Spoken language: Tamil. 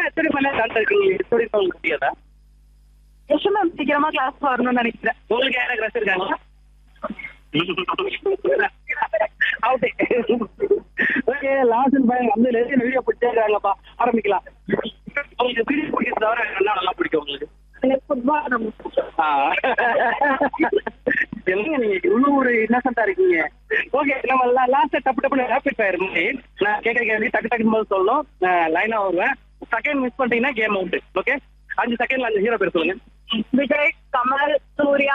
எத்தனை மணி நேரம் டான்ஸ் இருக்கீங்க ஸ்டோரி உங்களுக்கு முடியாதா யசோமேம் சீக்கிரமா கிளாஸ் வரணும்னு நினைக்கிறேன் உங்களுக்கு யாராவது கிரஸ் இருக்காங்களா ஓகே லாஸ்ட் பையன் வந்து நிறைய வீடியோ பிடிச்சிருக்காங்கப்பா ஆரம்பிக்கலாம் உங்களுக்கு வீடியோ பிடிக்கிறது தவிர என்ன நல்லா பிடிக்கும் உங்களுக்கு எனக்கு ஃபுட்பால் ரொம்ப பிடிக்கும். ஆ. என்னங்க நீங்க இவ்வளவு ஒரு இன்னசென்ட்டா இருக்கீங்க ஓகே நம்ம லாஸ்ட் டப்பு டப்புனு ரேபிட் ஃபயர் மாதிரி நான் கேட்கற கேள்வி டக்கு டக்குன்னு போது சொல்லணும் லைனா வருவேன் செகண்ட் மிஸ் பண்ணிட்டீங்கன்னா கேம் அவுட் ஓகே அஞ்சு செகண்ட்ல அஞ்சு ஹீரோ பேர் சொல்லுங்க விஜய் கமல் சூர்யா